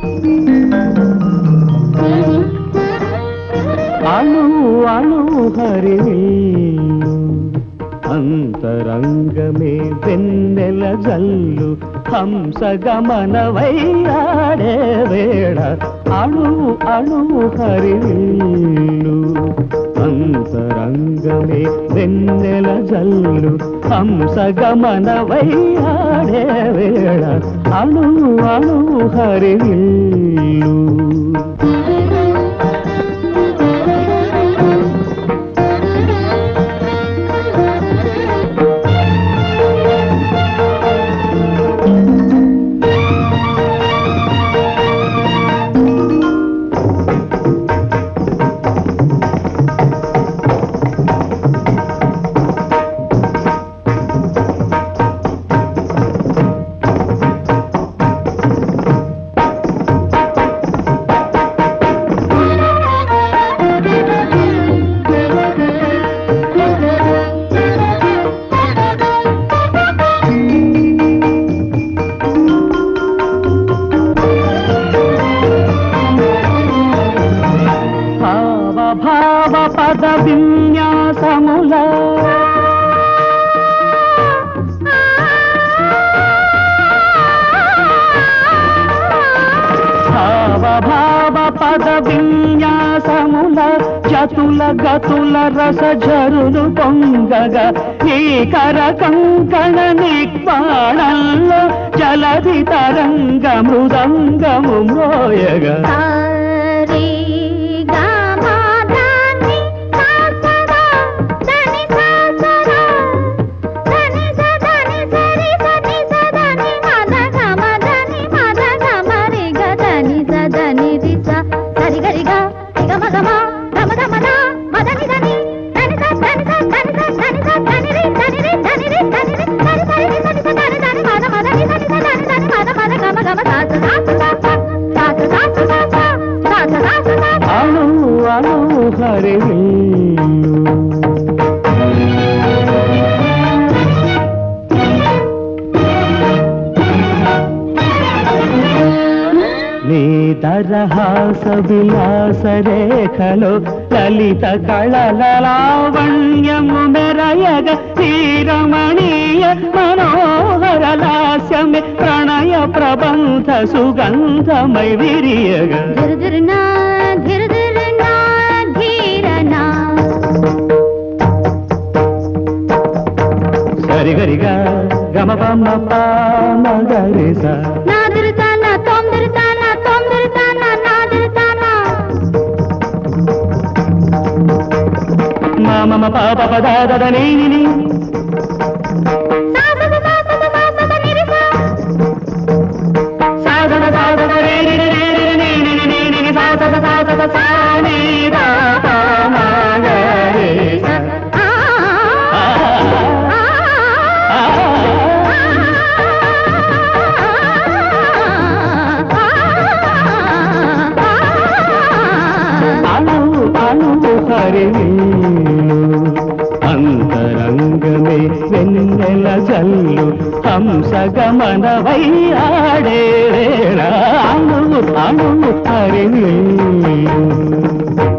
అణు అణు హరివిల్లు అంతరంగమే వెన్నెల జల్లు హంస గమన వైరాడే వేళ అణు అణు హరివిల్లు అంతరంగమే వెన్నెల జల్లు హంస గమన వైరాడే వేళ అణు అణు హరివిల్లు భావ భావ పద విన్యాసముల భావ భావ పద విన్యాసముల చతుల గతుల రస జరులు పొంగగా ఈ కర కంకణ నిక్వాణంలో జలధి తరంగ మృదంగము మోయగా సారి గమదాని సాసరా దని సాసరా దని సదని సరి సని సదని మద గమదని మద గమరి గదని సదని రిస సరి గరిగా గమ గమ గమ గమన మదని దని దని స దని స దని స దని స దని రి దని రి దని రి దని రి సరి సరి రి సని స దని దని మద మద ని సని స దని దని మద మద గమ గమ సాస సాస సాస సాస సాస సాస సాస సాస అణు అణు హరివిల్లు నీ దరహాస విలాస రేఖలో లలిత కళల లావణ్యము మెరయగ శ్రీరమణీయ మనోహర లాస్యమే ప్రణయ ప్రబంధ సుగంధమై విరియగ ధిర్ ధిర్ నా ధిర్ ధిర్ నా ధీర నా సరిగరిగా గమ పమ మగరిస నా ధిర్ తా నా తోం ధిర్ తా నా తోం ధిర్ తా నా నా ధిర్ తా నా మా మమ పాప పదాదద నీని సా స స సా స స సా స స ని రి సా సాధన సాధన రే రే రే రే రే నీ నీ నీ నీ నీ సా స స సా స స సా నీ దా పా మా గ రే స. ఆ ఆ, ఆ ఆ, అణు అణు హరివిల్లు అంతరంగమే వెన్నెల జల్లు హంస గమన వైరాడే వేళ అణు అణు హరివిల్లు